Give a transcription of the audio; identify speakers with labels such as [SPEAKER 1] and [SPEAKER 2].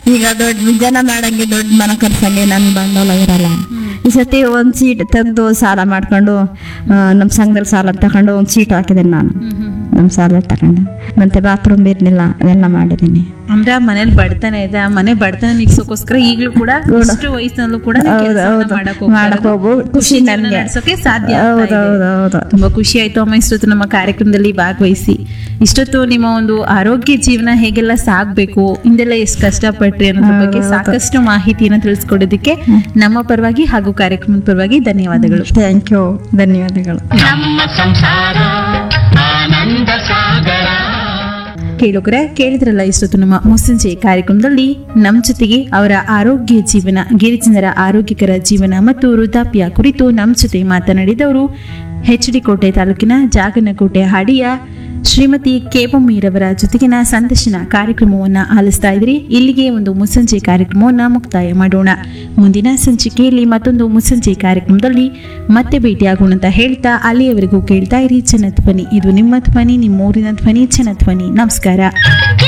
[SPEAKER 1] ಈಗ ದೊಡ್ಡ ಜನ ಮಾಡಂಗೆ ದೊಡ್ಡ ಮನ ಕರ್ಸಂಗೆ ನನ್ ಬಂಡವಾಳ ಇರಲ್ಲ ಈ ಸತಿ ಒಂದ್ ಸೀಟ್ ತೆಗ್ದು ಸಾಲ ಮಾಡ್ಕೊಂಡು ಆ, ನಮ್ ಸಂಘದಲ್ಲಿ ಸಾಲ ತಗೊಂಡು ಒಂದ್ ಸೀಟ್ ಹಾಕಿದ್ದೀನಿ ನಾನು ನಮ್ ಸಾಲ ತಗೊಂಡು ಮತ್ತೆ ಬಾತ್ರೂಮ್ ಇರ್ಲಿಲ್ಲ ಅದೆಲ್ಲ ಮಾಡಿದ್ದೀನಿ
[SPEAKER 2] ಅಂದ್ರೆ ಆ ಮನೇಲಿ ಬಡತನ ಇದೆ ಆ ಮನೆ ಬಡತನ ನಿಗ್ಸೋಕೋಸ್ಕರ ಈಗಲೂ ಕೂಡ ಇಷ್ಟು ವಯಸ್ಸಿನಲ್ಲೂ ಕೂಡ ನೀವು
[SPEAKER 1] ಹೌದು,
[SPEAKER 2] ಕೆಲ್ಸವನ್ನ
[SPEAKER 1] ಹೌದು.
[SPEAKER 2] ಮಾಡಕ್ ಹೋಗ್ತಾ
[SPEAKER 1] ಮಾಡಕ್
[SPEAKER 2] ಇರೋದು.
[SPEAKER 1] ಹೋಗ್ಬೋದು. ಖುಷಿ
[SPEAKER 2] ಜೀವನ
[SPEAKER 1] ನನ್ಗೆ.
[SPEAKER 2] ನಡ್ಸೋಕೆ ಸಾಧ್ಯ ಆಗ್ತಾ
[SPEAKER 1] ಹೌದು
[SPEAKER 2] ಇದೆ.
[SPEAKER 1] ಹೌದು ಹೌದು
[SPEAKER 2] ತುಂಬಾ ಖುಷಿ ಆಯ್ತು ಅಮ್ಮ ಇಷ್ಟೊತ್ತು ನಮ್ಮ ಕಾರ್ಯಕ್ರಮದಲ್ಲಿ ಭಾಗವಹಿಸಿ ಇಷ್ಟೊತ್ತು ನಿಮ್ಮ ಒಂದು ಆರೋಗ್ಯ ಜೀವನ ಹೇಗೆಲ್ಲ ಸಾಗ್ಬೇಕು ಹಿಂದೆಲ್ಲ ಎಷ್ಟು ಕಷ್ಟಪಟ್ರಿ ಅನ್ನೋದ್ರ ಬಗ್ಗೆ ಸಾಕಷ್ಟು ಮಾಹಿತಿಯನ್ನು ತಿಳಿಸ್ಕೊಡೋದಕ್ಕೆ ನಮ್ಮ ಪರವಾಗಿ ಹಾಗೂ ಕಾರ್ಯಕ್ರಮದ ಪರವಾಗಿ ಧನ್ಯವಾದಗಳು
[SPEAKER 1] ಥ್ಯಾಂಕ್ ಯು ಧನ್ಯವಾದಗಳು
[SPEAKER 3] ನಮ್ಮ ಸಂಸಾರ ಆನಂದ ಸಾಗರ
[SPEAKER 2] ಕೇಳುಗರೆ ಕೇಳಿದ್ರಲ್ಲ ಇಷ್ಟೊತ್ತು ನಮ್ಮ ಮುಸ್ಸಂಜೆ ಕಾರ್ಯಕ್ರಮದಲ್ಲಿ ನಮ್ಮ ಜೊತೆಗೆ ಅವರ ಆರೋಗ್ಯ ಜೀವನ ಗಿರಿಜನರ ಆರೋಗ್ಯಕರ ಜೀವನ ಮತ್ತು ವೃದ್ಧಾಪ್ಯ ಕುರಿತು ನಮ್ಮ ಜೊತೆ ಮಾತನಾಡಿದವರು ಎಚ್ ಡಿ ಕೋಟೆ ತಾಲೂಕಿನ ಜಾಗನಕೋಟೆ ಹಾಡಿಯ ಶ್ರೀಮತಿ ಕೇಪಮ್ಮೀರವರ ಜೊತೆಗಿನ ಸಂದರ್ಶನ ಕಾರ್ಯಕ್ರಮವನ್ನ ಆಲಿಸ್ತಾ ಇದ್ರಿ ಇಲ್ಲಿಗೆ ಒಂದು ಮುಸ್ಸಂಜೆ ಕಾರ್ಯಕ್ರಮವನ್ನ ಮುಕ್ತಾಯ ಮಾಡೋಣ ಮುಂದಿನ ಸಂಚಿಕೆಯಲ್ಲಿ ಮತ್ತೊಂದು ಮುಸ್ಸಂಜೆ ಕಾರ್ಯಕ್ರಮದಲ್ಲಿ ಮತ್ತೆ ಭೇಟಿಯಾಗೋಣ ಅಂತ ಹೇಳ್ತಾ ಅಲ್ಲಿಯವರೆಗೂ ಕೇಳ್ತಾ ಇರಿ ಜನಧ್ವನಿ ಇದು ನಿಮ್ಮ ಧ್ವನಿ ನಿಮ್ಮ ಊರಿನ ಧ್ವನಿ ಜನಧ್ವನಿ ನಮಸ್ಕಾರ